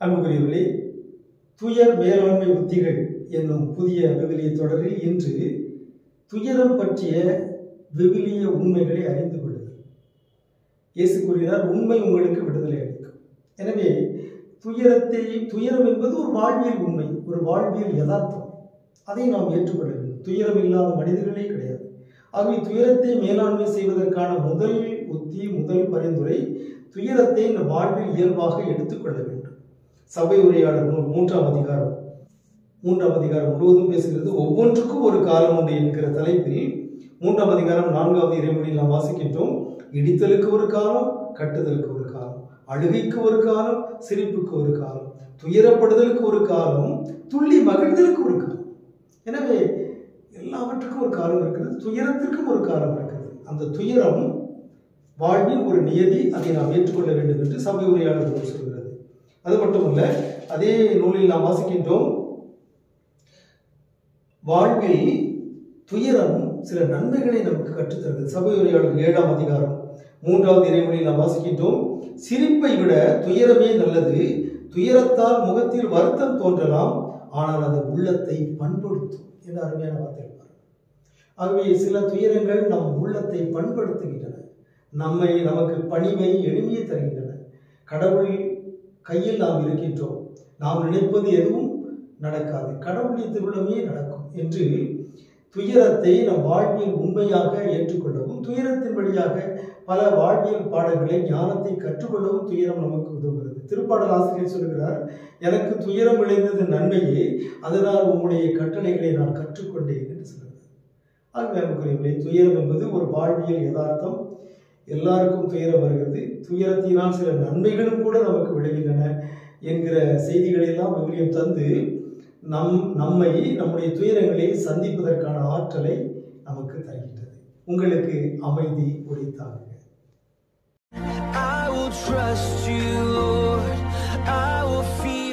அன்புக்குரியவர்களே துயர் மேலாண்மை உத்திகள் என்னும் புதிய விவிலிய தொடரில் இன்று துயரம் பற்றிய விவிலிய உண்மைகளை அறிந்து கொள்ளுங்கள் இயேசு கூறினார் உண்மை உங்களுக்கு விடுதலை அளிக்கும் எனவே துயரத்தை துயரம் என்பது ஒரு வாழ்வியல் உண்மை ஒரு வாழ்வியல் யதார்த்தம் அதை நாம் ஏற்றுக்கொள்ள வேண்டும் துயரம் இல்லாத மனிதர்களே கிடையாது ஆகவே துயரத்தை மேலாண்மை செய்வதற்கான முதல் உத்தி முதல் பரிந்துரை துயரத்தை இந்த வாழ்வில் இயல்பாக எடுத்துக்கொள்ள வேண்டும் சபை உரையாடல் நூல் மூன்றாம் அதிகாரம் மூன்றாம் அதிகாரம் முழுவதும் பேசுகிறது ஒவ்வொன்றுக்கும் ஒரு காலம் உண்டு என்கிற தலைப்பில் மூன்றாம் அதிகாரம் நான்காவது இறைமொழியில் நாம் வாசிக்கின்றோம் இடித்தலுக்கு ஒரு காலம் கட்டுதலுக்கு ஒரு காலம் அழுகைக்கு ஒரு காலம் சிரிப்புக்கு ஒரு காலம் துயரப்படுதலுக்கு ஒரு காலம் துள்ளி மகிழ்தலுக்கு ஒரு காலம் எனவே எல்லாவற்றுக்கும் ஒரு காலம் இருக்கிறது துயரத்திற்கும் ஒரு காலம் இருக்கிறது அந்த துயரம் வாழ்வின் ஒரு நியதி அதை நாம் ஏற்றுக்கொள்ள வேண்டும் என்று சபை உரையாடல் நூல் சொல்கிறது அது மட்டுமல்ல அதே நூலில் நாம் வாசிக்கின்றோம் வாழ்வில் துயரம் சில நன்மைகளை நமக்கு கற்றுத்தருகிறது சபை உரையாடல் ஏழாம் அதிகாரம் மூன்றாவது இறைமொழியில் நாம் வாசிக்கின்றோம் சிரிப்பை விட துயரமே நல்லது துயரத்தால் முகத்தில் வருத்தம் தோன்றலாம் ஆனால் அது உள்ளத்தை பண்படுத்தும் என்று அருமையான வார்த்தை பாருங்கள். ஆகவே சில துயரங்கள் நம் உள்ளத்தை பண்படுத்துகின்றன நம்மை நமக்கு பணிவை எளிமையை தருகின்றன கடவுள் கையில் நாம் இருக்கின்றோம் நாம் நினைப்பது எதுவும் நடக்காது கடவுளுடைய திருவிழமே நடக்கும் என்று துயரத்தை நம் வாழ்வியல் உண்மையாக ஏற்றுக்கொள்ளவும் துயரத்தின் வழியாக பல வாழ்வியல் பாடங்களை ஞானத்தை கற்றுக்கொள்ளவும் துயரம் நமக்கு உதவுகிறது திருப்பாடல் ஆசிரியர் சொல்கிறார் எனக்கு துயரம் விளைந்தது நன்மையே அதனால் உம்முடைய கட்டளைகளை நான் கற்றுக்கொண்டேன் என்று சொல்கிறார் ஆகவே அன்புக்குரியவர்களே துயரம் என்பது ஒரு வாழ்வியல் யதார்த்தம் எல்லாருக்கும் துயரம் வருகிறது துயரத்தினால் சில நன்மைகளும் கூட நமக்கு விளைகின்றன என்கிற செய்திகளை எல்லாம் விவிலியம் தந்து நம் நம்மை நம்முடைய துயரங்களை சந்திப்பதற்கான ஆற்றலை நமக்கு தருகின்றது உங்களுக்கு அமைதி உரித்தாக I will trust you, Lord. I will fear.